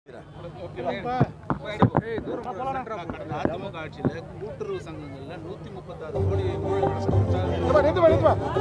கடந்த அதிமுக ஆட்சியில் கூட்டுறவு சங்கங்கள்ல நூத்தி முப்பத்தாறு கோடி ஊழல் நடந்திருக்கு.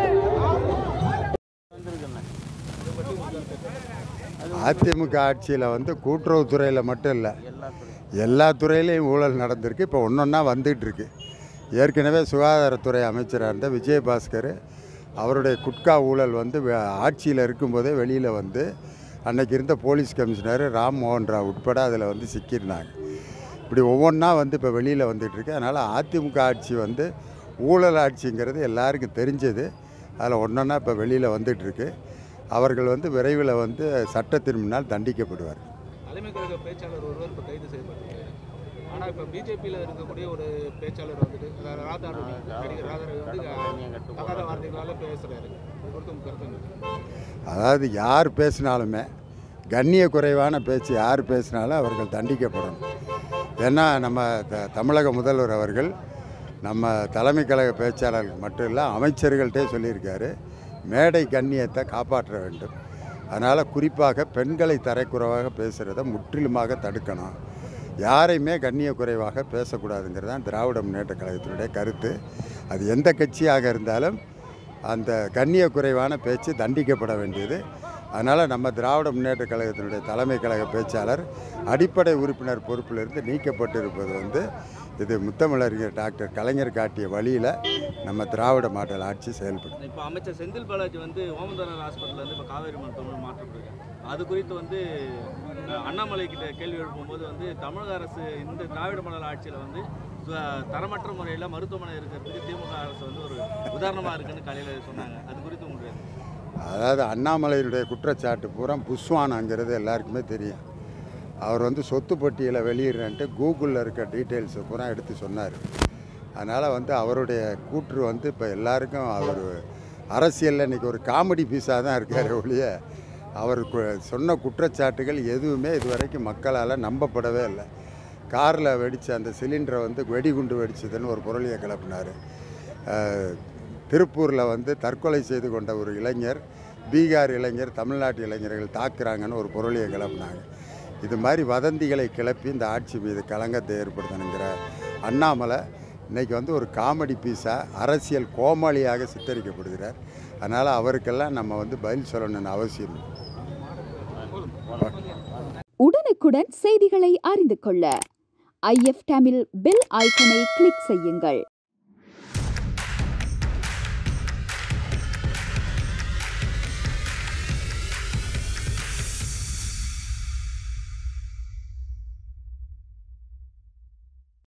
அதிமுக ஆட்சியில் வந்து கூட்டுறவுத்துறையில் மட்டும் இல்லை எல்லா துறையிலையும் ஊழல் நடந்திருக்கு இப்போ ஒன்றொன்னா வந்துகிட்டு இருக்கு ஏற்கனவே சுகாதாரத்துறை அமைச்சராக இருந்த விஜயபாஸ்கர் அவருடைய குட்கா ஊழல் வந்து வெ- ஆட்சியில் இருக்கும்போதே வெளியில் வந்து அன்னைக்கு இருந்த போலீஸ் கமிஷனர் ராம் மோகன் ராவ் உட்பட அதில் வந்து சிக்கியிருந்தாங்க இப்படி ஒவ்வொன்றா வந்து இப்போ வெளியில் வந்துட்டு இருக்கு அதனால் அதிமுக ஆட்சி வந்து ஊழல் ஆட்சிங்கிறது எல்லாருக்கும் தெரிஞ்சது அதில் ஒன்றொன்னா இப்போ வெளியில் வந்துட்டு இருக்கு அவர்கள் வந்து விரைவில் வந்து சட்டத்தின் முன்னால் தண்டிக்கப்படுவார் தலைமை கழக பேச்சாளர் ஒருவர் இப்போ கைது செய்யப்பட்டிருக்காரு ஆனா இப்ப பிஜேபியில் இருக்கக்கூடிய ஒரு பேச்சாளர் வந்துட்டு அதாவது ராதா ரவி, நடிகர் ராதா ரவி வந்து தகாத வார்த்தைகளால பேசுறாரு இது குறித்து உங்க கருத்து என்ன? அதாவது யார் பேசினாலுமே கண்ணிய குறைவான பேச்சு யார் பேசினாலும் அவர்கள் தண்டிக்கப்படணும் ஏன்னா நம்ம த தமிழக முதல்வர் அவர்கள் நம்ம தலைமை கழக பேச்சாளர்கள் மட்டும் இல்லை அமைச்சர்கள்ட்டே சொல்லியிருக்காரு மேடை கண்ணியத்தை காப்பாற்ற வேண்டும் அதனால் குறிப்பாக பெண்களை தரைக்குறைவாக பேசுகிறத முற்றிலுமாக தடுக்கணும் யாரையுமே கண்ணிய குறைவாக பேசக்கூடாதுங்கிறது தான் திராவிட முன்னேற்ற கழகத்தினுடைய கருத்து அது எந்த கட்சியாக இருந்தாலும் அந்த கண்ணிய குறைவான பேச்சு தண்டிக்கப்பட வேண்டியது அதனால் நம்ம திராவிட முன்னேற்ற கழகத்தினுடைய தலைமை கழக பேச்சாளர் அடிப்படை உறுப்பினர் பொறுப்பிலிருந்து நீக்கப்பட்டிருப்பது வந்து இது முத்தமிழறிஞர் டாக்டர் கலைஞர் காட்டிய வழியில் நம்ம திராவிட மாடல் ஆட்சி செயல்படும் இப்போ அமைச்சர் செந்தில் பாலாஜி வந்து ஓமந்தனர் ஹாஸ்பிட்டல்ல இருந்து இப்போ காவேரி மருத்துவமனை மாற்றப்படுறாங்க அது குறித்து வந்து அஹ், அண்ணாமலை கிட்ட கேள்வி எழுப்பும்போது வந்து தமிழக அரசு இந்த திராவிட மாடல் ஆட்சியில் வந்து அஹ், தரமற்ற முறையில் மருத்துவமனை இருக்கிறதுக்கு திமுக அரசு வந்து ஒரு உதாரணமாக இருக்குன்னு காலையில் சொன்னாங்க அது குறித்து உங்களுக்கு அதாவது அண்ணாமலையினுடைய குற்றச்சாட்டு பூரா புஸ்வானாங்கிறது எல்லாருக்குமே தெரியும் அவர் வந்து சொத்து பட்டியலை வெளியிடுறேன்ட்டு கூகுளில் இருக்க டீட்டெயில்ஸை பூரா எடுத்து சொன்னார் அதனால் வந்து அவருடைய கூற்று வந்து இப்போ எல்லாருக்கும் அவர் அரசியலில் இன்றைக்கி ஒரு காமெடி பீஸாக தான் இருக்கார் ஒழிய அவர் கு- சொன்ன குற்றச்சாட்டுகள் எதுவுமே இதுவரைக்கும் மக்களால் நம்பப்படவே இல்லை காரில் வெடித்த அந்த சிலிண்டரை வந்து வெடிகுண்டு வெடிச்சதுன்னு ஒரு பொருளியை கிளப்பினார் திருப்பூரில் வந்து தற்கொலை செய்து கொண்ட ஒரு இளைஞர் பீகார் இளைஞர் தமிழ்நாட்டு இளைஞர்கள் தாக்குறாங்கன்னு ஒரு பொருளியை கிளப்புனாங்க இது மாதிரி வதந்திகளை கிளப்பி இந்த ஆட்சி மீது களங்கத்தை ஏற்படுத்தணுங்கிற அண்ணாமலை இன்னைக்கு வந்து ஒரு காமெடி பீஸாக அரசியல் கோமாளியாக சித்தரிக்கப்படுகிறார் அதனால் அவருக்கெல்லாம் நம்ம வந்து பதில் சொல்லணும்னு அவசியம் இல்லை. உடனுக்குடன் செய்திகளை அறிந்து கொள்ள ஐஎஃப் தமிழ் பெல் ஐக்கனை கிளிக் செய்யுங்கள்